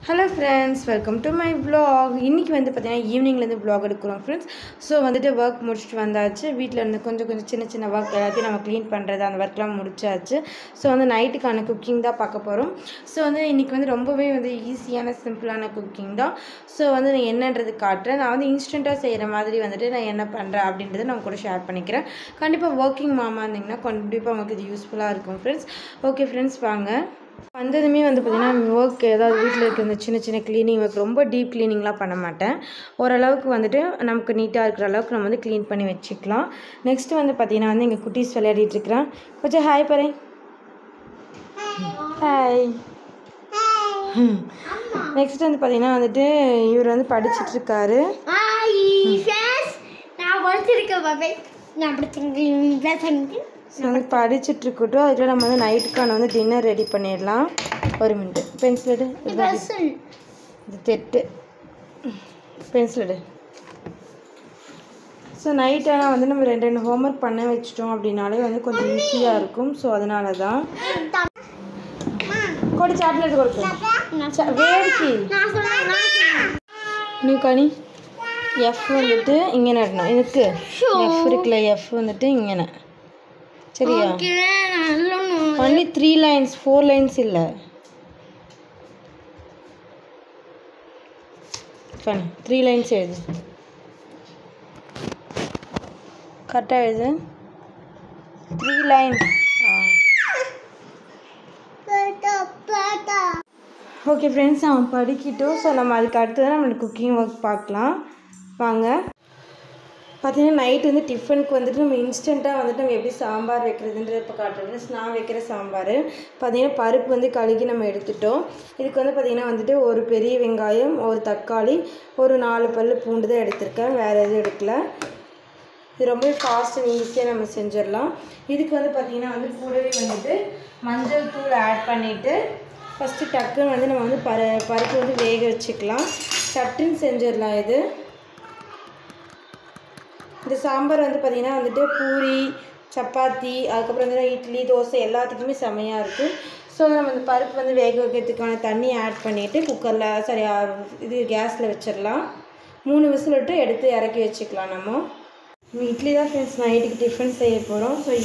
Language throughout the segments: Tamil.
hello friends welcome to my vlog இன்றைக்கி வந்து பார்த்தீங்கன்னா ஈவினிங்லேருந்து vlog எடுக்கிறோம் ஃப்ரெண்ட்ஸ் ஸோ வந்துட்டு ஒர்க் முடிச்சுட்டு வந்தாச்சு வீட்டில் இருந்து கொஞ்சம் கொஞ்சம் சின்ன சின்ன ஒர்க் எல்லாத்தையும் நம்ம க்ளீன் பண்ணுறது அந்த ஒர்க்லாம் முடிச்சாச்சு ஸோ வந்து நைட்டுக்கான குக்கிங் தான் பார்க்க போகிறோம் ஸோ வந்து இன்றைக்கி வந்து ரொம்பவே வந்து ஈஸியான சிம்பிளான குக்கிங் தான் ஸோ வந்து நான் என்னன்றது காட்டுறேன் நான் வந்து இன்ஸ்டண்ட்டாக செய்கிற மாதிரி வந்துட்டு நான் என்ன பண்ணுறேன் அப்படின்றத நான் கூட ஷேர் பண்ணிக்கிறேன் கண்டிப்பாக ஒர்க்கிங் மாமா இருந்தீங்கன்னா கண்டிப்பாக உங்களுக்கு இது யூஸ்ஃபுல்லாக இருக்கும் ஃப்ரெண்ட்ஸ் ஓகே ஃப்ரெண்ட்ஸ் வாங்க வந்ததுமே வந்து பார்த்திங்கன்னா ஒர்க் ஏதாவது வீட்டில் இருக்க இந்த சின்ன சின்ன க்ளீனிங் ஒர்க் ரொம்ப டீப் க்ளீனிங்லாம் பண்ண மாட்டேன் ஓரளவுக்கு வந்துட்டு நமக்கு நீட்டாக இருக்கிற அளவுக்கு நம்ம வந்து க்ளீன் பண்ணி வச்சுக்கலாம் நெக்ஸ்ட்டு வந்து பார்த்திங்கன்னா வந்து எங்கள் குட்டீஸ் விளையாடிட்டு இருக்கிறேன் கொஞ்சம் ஹாய் பாரு ஹாய் நெக்ஸ்ட் வந்து பார்த்திங்கன்னா வந்துட்டு இவர் வந்து படிச்சிட்டு இருக்காரு ஹாய் ஃப்ரெண்ட்ஸ் நான் படிச்சிருக்கேன் பாபே நான் படிச்சிருக்கேன் பேசுறது ஸோ வந்து படிச்சுட்டு இருக்கட்டும் அதுக்குள்ள நம்ம வந்து நைட்டுக்கான வந்து டின்னர் ரெடி பண்ணிடலாம் ஒரு மினிட் பென்சில் எடு இதுதான் சொல் இது தெட்டு பென்சில் எடு ஸோ நைட் ஆனால் வந்து நம்ம ரெண்டு ரெண்டு ஹோம்ஒர்க் பண்ண வச்சிட்டோம் அப்படின்னாலே வந்து கொஞ்சம் ஈஸியாக இருக்கும் ஸோ அதனால தான் கொடு சாக்லேட் கொடுக்கு வேடிக்கை நான் சொன்னேன் நான் சொன்னேன் நீ கனி எஃப் வந்துட்டு இங்கே நடணும் இதுக்கு எஃப் இருக்குல்ல எஃப் வந்துட்டு இங்கே சரியா ஓகே நல்ல only three lines four lines இல்லை ஃபன் த்ரீ லைன்ஸ் எழுது கரெக்டாக எழுது த்ரீ லைன்ஸ் ஓகே ஃப்ரெண்ட்ஸ் அவன் படிக்கட்டும் ஸோ நம்ம அதுக்கு அடுத்து தான் நம்மளுக்கு குக்கிங் ஒர்க் பார்க்கலாம் வாங்க பார்த்தீங்கன்னா நைட் வந்து டிஃபனுக்கு வந்துட்டு நம்ம இன்ஸ்டண்ட்டாக வந்துட்டு நம்ம எப்படி சாம்பார் வைக்கிறதுன்றது இப்போ காட்டுறேன் நான் வைக்கிற சாம்பார் பார்த்தீங்கன்னா பருப்பு வந்து கழுகி நம்ம எடுத்துட்டோம் இதுக்கு வந்து பார்த்திங்கன்னா வந்துட்டு ஒரு பெரிய வெங்காயம் ஒரு தக்காளி ஒரு நாலு பல் பூண்டு தான் எடுத்திருக்கேன் வேறு எதுவும் எடுக்கல இது ரொம்ப ஃபாஸ்ட் அண்ட் ஈஸியாக நம்ம செஞ்சிடலாம் இதுக்கு வந்து பார்த்திங்கன்னா வந்து கூடவே வந்துட்டு மஞ்சள் தூள் ஆட் பண்ணிவிட்டு ஃபஸ்ட்டு டக்குன்னு வந்து நம்ம வந்து பரு பருப்பு வந்து வேக வச்சுக்கலாம் சட்டுன்னு செஞ்சிடலாம் இது இந்த சாம்பார் வந்து பார்த்திங்கன்னா வந்துட்டு பூரி சப்பாத்தி அதுக்கப்புறம் வந்து இட்லி தோசை எல்லாத்துக்குமே செமையாக இருக்கும் ஸோ நம்ம இந்த பருப்பு வந்து வேக வைக்கிறதுக்கான தண்ணி ஆட் பண்ணிவிட்டு குக்கரில் சரி ஆ, இது கேஸில் வச்சிடலாம் மூணு விசில் விட்டு எடுத்து இறக்கி வச்சுக்கலாம் நம்ம நம்ம இட்லி தான் ஃப்ரெண்ட்ஸ் நைட்டுக்கு டிஃபன் செய்ய போகிறோம் ஸோ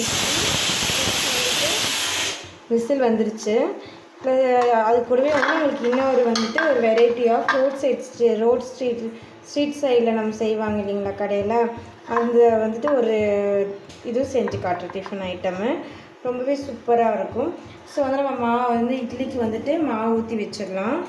விசில் வந்துருச்சு ப்ளஸ் அது கூடவே வந்து நம்மளுக்கு இன்னொரு வந்துட்டு ஒரு variety of road side road street street சைடில் நம்ம செய்வாங்க இல்லைங்களா கடையில் அந்த வந்துட்டு ஒரு இது செஞ்சு காட்டுறோம் டிஃபன் ஐட்டமு ரொம்பவே சூப்பராக இருக்கும் ஸோ வந்து நம்ம மாவு வந்து இட்லிக்கு வந்துட்டு மாவு ஊற்றி வச்சிடலாம்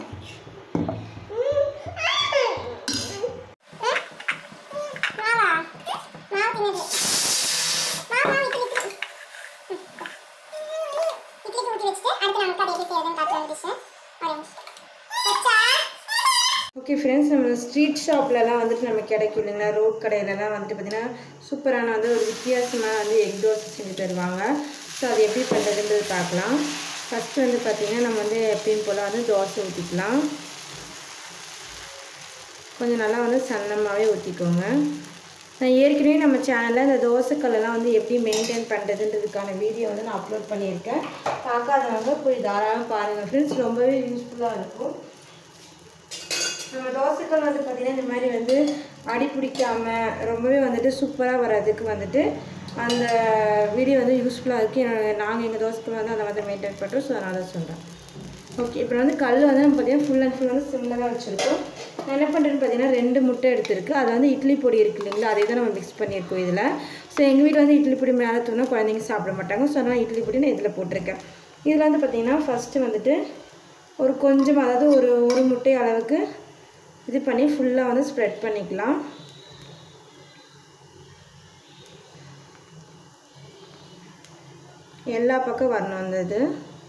ஓகே ஃப்ரெண்ட்ஸ் நம்ம ஸ்ட்ரீட் ஷாப்லலாம் வந்துட்டு நம்ம கிடைக்கும் இல்லைங்களா ரோட் கடையிலலாம் வந்துட்டு பார்த்திங்கன்னா சூப்பரான வந்து ஒரு வித்தியாசமாக வந்து எக் தோசை செஞ்சு தருவாங்க ஸோ அது எப்படி பண்ணுறதுன்றது பார்க்கலாம் ஃபஸ்ட்டு வந்து பார்த்திங்கன்னா நம்ம வந்து எப்பயும் போல் வந்து தோசை ஊற்றிக்கலாம் கொஞ்சம் நல்லா வந்து சன்னமாகவே ஊற்றிக்கோங்க நான் ஏற்கனவே நம்ம சேனலில் இந்த தோசைக்கல்லெல்லாம் வந்து எப்படி மெயின்டைன் பண்ணுறதுன்றதுக்கான வீடியோ வந்து நான் அப்லோட் பண்ணியிருக்கேன் பார்க்காதவங்க போய் தாராளமாக பாருங்கள் ஃப்ரெண்ட்ஸ் ரொம்பவே யூஸ்ஃபுல்லாக இருக்கும் நம்ம தோசைக்கல் வந்து பார்த்திங்கன்னா இந்த மாதிரி வந்து அடி பிடிக்காம ரொம்பவே வந்துட்டு சூப்பராக வர்றதுக்கு வந்துட்டு அந்த வீடியோ வந்து யூஸ்ஃபுல்லாக இருக்குது நாங்கள் எங்கள் தோசைக்கல் வந்து அந்த மாதிரி மெயின்டைன் பண்ணுறோம் ஸோ அதனால சொல்கிறேன் ஓகே இப்போ வந்து கல் வந்து நம்ம பார்த்தீங்கன்னா ஃபுல் அண்ட் ஃபுல் வந்து சிம்மில் வச்சுருக்கோம் நான் என்ன பண்ணுறேன்னு பார்த்தீங்கன்னா ரெண்டு முட்டை எடுத்திருக்கு அதில் வந்து இட்லி பொடி இருக்கு இல்லைங்களா அதை தான் நம்ம மிக்ஸ் பண்ணியிருக்கோம் இதில் ஸோ எங்கள் வீட்டில் வந்து இட்லி பொடி மேலே தூணா குழந்தைங்க சாப்பிட மாட்டாங்க ஸோ அதனால் இட்லி பொடி நான் இதில் போட்டிருக்கேன் இதில் வந்து பார்த்திங்கன்னா ஃபஸ்ட்டு வந்துட்டு ஒரு கொஞ்சம் அதாவது ஒரு ஒரு முட்டை அளவுக்கு இது பண்ணி ஃபுல்லாக வந்து ஸ்ப்ரெட் பண்ணிக்கலாம் எல்லா பக்கம் வரணும் அந்த இது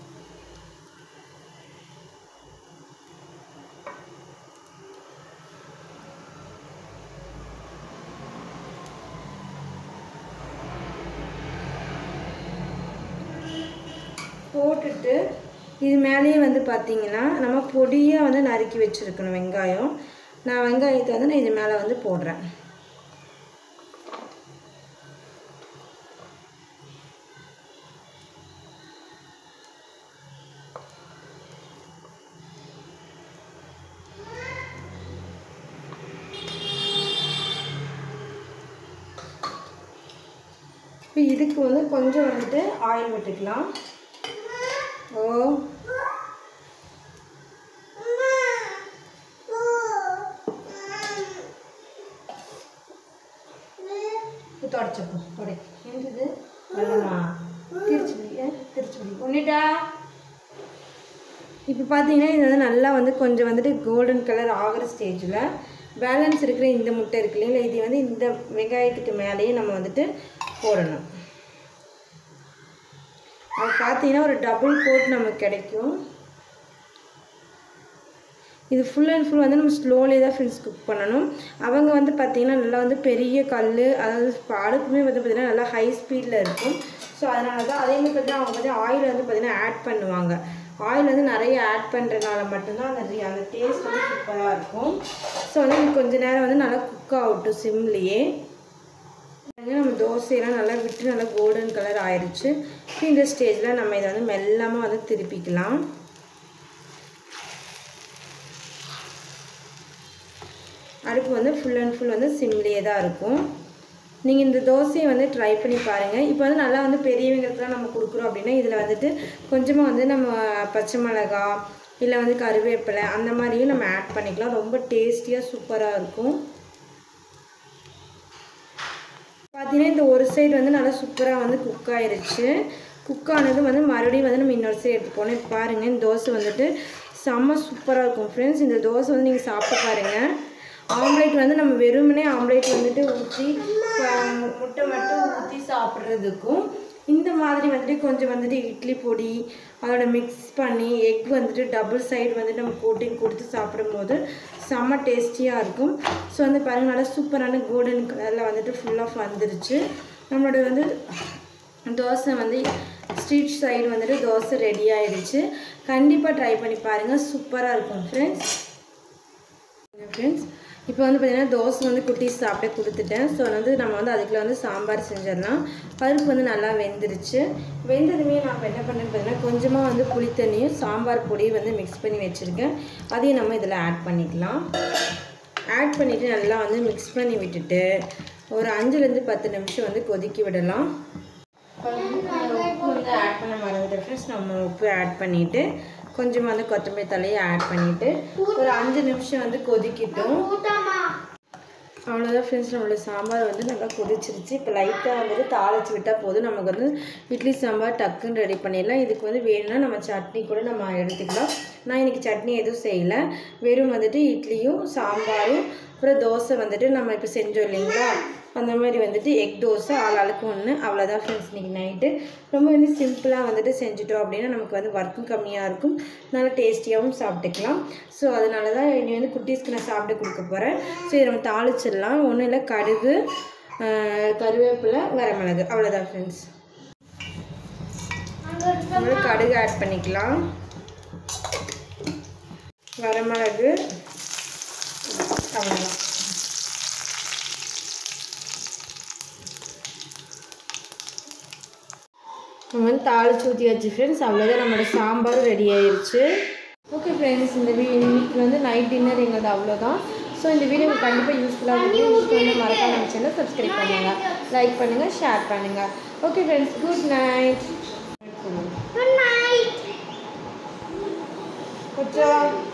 போட்டுட்டு இது மேலேயே வந்து பார்த்தீங்கன்னா நம்ம பொடியாக வந்து நறுக்கி வச்சுருக்கணும் வெங்காயம் நான் வெங்காயத்தை வந்து நான் இது மேலே வந்து போடுறேன் இப்போ இதுக்கு வந்து கொஞ்சம் வந்துட்டு ஆயில் விட்டுக்கலாம் ஓ தொடச்சப்போ தொடை என்னது வெள்ளமா திருச்சி திருச்சி ஒன்னிட்டா இப்போ பார்த்தீங்கன்னா இது வந்து நல்லா வந்து கொஞ்சம் வந்துட்டு கோல்டன் கலர் ஆகிற ஸ்டேஜில் பேலன்ஸ் இருக்கிற இந்த முட்டை இருக்கு இல்லைங்களா இது வந்து இந்த வெங்காயத்துக்கு மேலேயே நம்ம வந்துட்டு போடணும் அது பார்த்தீங்கன்னா ஒரு டபுள் கோட் நமக்கு கிடைக்கும் இது ஃபுல் அண்ட் ஃபுல் வந்து நம்ம ஸ்லோலி தான் ஃப்ரெண்ட்ஸ் குக் பண்ணணும் அவங்க வந்து பார்த்திங்கன்னா நல்லா வந்து பெரிய கல் அதாவது அடுப்புமே வந்து பார்த்திங்கன்னா நல்லா ஹை ஸ்பீடில் இருக்கும் ஸோ அதனால தான் அதே மாதிரி பார்த்திங்கன்னா அவங்க வந்து ஆயில் வந்து பார்த்திங்கன்னா ஆட் பண்ணுவாங்க ஆயில் வந்து நிறைய ஆட் பண்ணுறதுனால மட்டும்தான் அந்த ரி- அந்த டேஸ்ட் வந்து சூப்பராக இருக்கும் ஸோ வந்து இது கொஞ்ச நேரம் வந்து நல்லா குக் ஆகட்டும் சிம்லேயே நம்ம தோசையெல்லாம் நல்லா விட்டு நல்லா கோல்டன் கலர் ஆயிடுச்சு இப்போ இந்த ஸ்டேஜில் நம்ம இதை வந்து மெல்லாமல் வந்து திருப்பிக்கலாம் அடுப்பு வந்து ஃபுல் அண்ட் ஃபுல் வந்து சிம்லேயே தான் இருக்கும் நீங்கள் இந்த தோசையை வந்து ட்ரை பண்ணி பாருங்கள் இப்போ வந்து நல்லா வந்து பெரியவங்களுக்குலாம் நம்ம கொடுக்குறோம் அப்படின்னா இதில் வந்துட்டு கொஞ்சமாக வந்து நம்ம பச்சை மிளகா இல்லை வந்து கருவேப்பிலை அந்த மாதிரியும் நம்ம ஆட் பண்ணிக்கலாம் ரொம்ப டேஸ்டியாக சூப்பராக இருக்கும் பார்த்தீங்கன்னா இந்த ஒரு சைடு வந்து நல்லா சூப்பராக வந்து குக் ஆயிருச்சு குக் ஆனது வந்து மறுபடியும் வந்து நம்ம இன்னொரு சைடு எடுத்து போனோம் இப்போ பாருங்கள் இந்த தோசை வந்துட்டு செம்ம சூப்பராக இருக்கும் ஃப்ரெண்ட்ஸ் இந்த தோசை வந்து நீங்கள் சாப்பிட்டு பாருங்கள் ஆம்லேட் வந்து நம்ம வெறுமனே ஆம்லேட் வந்துட்டு ஊற்றி முட்டை மட்டும் ஊற்றி சாப்பிட்றதுக்கும் இந்த மாதிரி வந்துட்டு கொஞ்சம் வந்துட்டு இட்லி பொடி அதோட மிக்ஸ் பண்ணி எக் வந்துட்டு டபுள் சைடு வந்துட்டு நம்ம கோட்டிங் கொடுத்து சாப்பிடும்போது செம்ம டேஸ்டியாக இருக்கும் ஸோ வந்து பாருங்கள் நல்லா சூப்பரான கோல்டன் கலரில் வந்துட்டு ஃபுல்லாக வந்துருச்சு நம்மளோட வந்து தோசை வந்து ஸ்ட்ரீட் சைடு வந்துட்டு தோசை ரெடி ஆயிடுச்சு கண்டிப்பாக ட்ரை பண்ணி பாருங்கள் சூப்பராக இருக்கும் ஃப்ரெண்ட்ஸ் ஃப்ரெண்ட்ஸ் இப்போ வந்து பார்த்தீங்கன்னா தோசை வந்து குட்டீஸ் சாப்பிட கொடுத்துட்டேன் ஸோ வந்து நம்ம வந்து அதுக்குள்ள வந்து சாம்பார் செஞ்சிடலாம் பருப்பு வந்து நல்லா வெந்துருச்சு வெந்ததுமே நான் என்ன பண்ணேன்னு பார்த்தீங்கன்னா கொஞ்சமாக வந்து புளித்தண்ணியும் சாம்பார் பொடியும் வந்து மிக்ஸ் பண்ணி வச்சுருக்கேன் அதையும் நம்ம இதில் ஆட் பண்ணிக்கலாம் ஆட் பண்ணிவிட்டு நல்லா வந்து மிக்ஸ் பண்ணி விட்டுட்டு ஒரு அஞ்சுலேருந்து பத்து நிமிஷம் வந்து கொதிக்க விடலாம் உப்பு வந்து ஆட் பண்ண மறந்துட்டேன் ஃப்ரெண்ட்ஸ் நம்ம உப்பு ஆட் பண்ணிவிட்டு கொஞ்சமாக வந்து கொத்தமல்லி தலையை ஆட் பண்ணிவிட்டு ஒரு அஞ்சு நிமிஷம் வந்து கொதிக்கட்டும் ஊத்தாமா அவ்வளோதான் ஃப்ரெண்ட்ஸ் நம்மளோட சாம்பார் வந்து நல்லா கொதிச்சிருச்சு இப்போ லைட்டாக வந்துட்டு தாளிச்சு விட்டால் போதும் நமக்கு வந்து இட்லி சாம்பார் டக்குன்னு ரெடி பண்ணிடலாம் இதுக்கு வந்து வேணும்னா நம்ம சட்னி கூட நம்ம எடுத்துக்கலாம் நான் இன்னைக்கு சட்னி எதுவும் செய்யலை வெறும் வந்துட்டு இட்லியும் சாம்பாரும் அப்புறம் தோசை வந்துட்டு நம்ம இப்போ செஞ்சோம் இல்லைங்களா அந்த மாதிரி வந்துட்டு எக் தோசை ஆள் ஆளுக்கு ஒன்று அவ்வளோதான் ஃப்ரெண்ட்ஸ் இன்னைக்கு நைட்டு ரொம்ப வந்து சிம்பிளாக வந்துட்டு செஞ்சுட்டோம் அப்படின்னா நமக்கு வந்து ஒர்க்கும் கம்மியாக இருக்கும் நல்லா டேஸ்டியாகவும் சாப்பிட்டுக்கலாம் ஸோ அதனால தான் இனி வந்து குட்டீஸ்க்கு நான் சாப்பிட்டு கொடுக்க போகிறேன் ஸோ இதை நம்ம தாளிச்சிடலாம் ஒன்றும் இல்லை கடுகு ஆஹ் கருவேப்பிலை வரமிளகு அவ்வளோதான் ஃப்ரெண்ட்ஸ் நம்மளும் கடுகு ஆட் பண்ணிக்கலாம் வரமிளகு அவ்வளோதான் நம்ம வந்து தாளிச்சு ஊற்றியாச்சு ஃப்ரெண்ட்ஸ் அவ்வளோதான் நம்மளோட சாம்பார் ரெடி ஆயிருச்சு ஓகே ஃப்ரெண்ட்ஸ் இந்த வீ இன்னைக்கு வந்து நைட் டின்னர் எங்களது அவ்வளோதான் ஸோ இந்த வீடியோ உங்களுக்கு கண்டிப்பாக யூஸ்ஃபுல்லாக இருக்கும் யூஸ் பண்ணி மறக்காம நம்ம சேனல் சப்ஸ்கிரைப் பண்ணுங்கள் லைக் பண்ணுங்கள் ஷேர் பண்ணுங்கள் okay friends good night good night கொஞ்சம்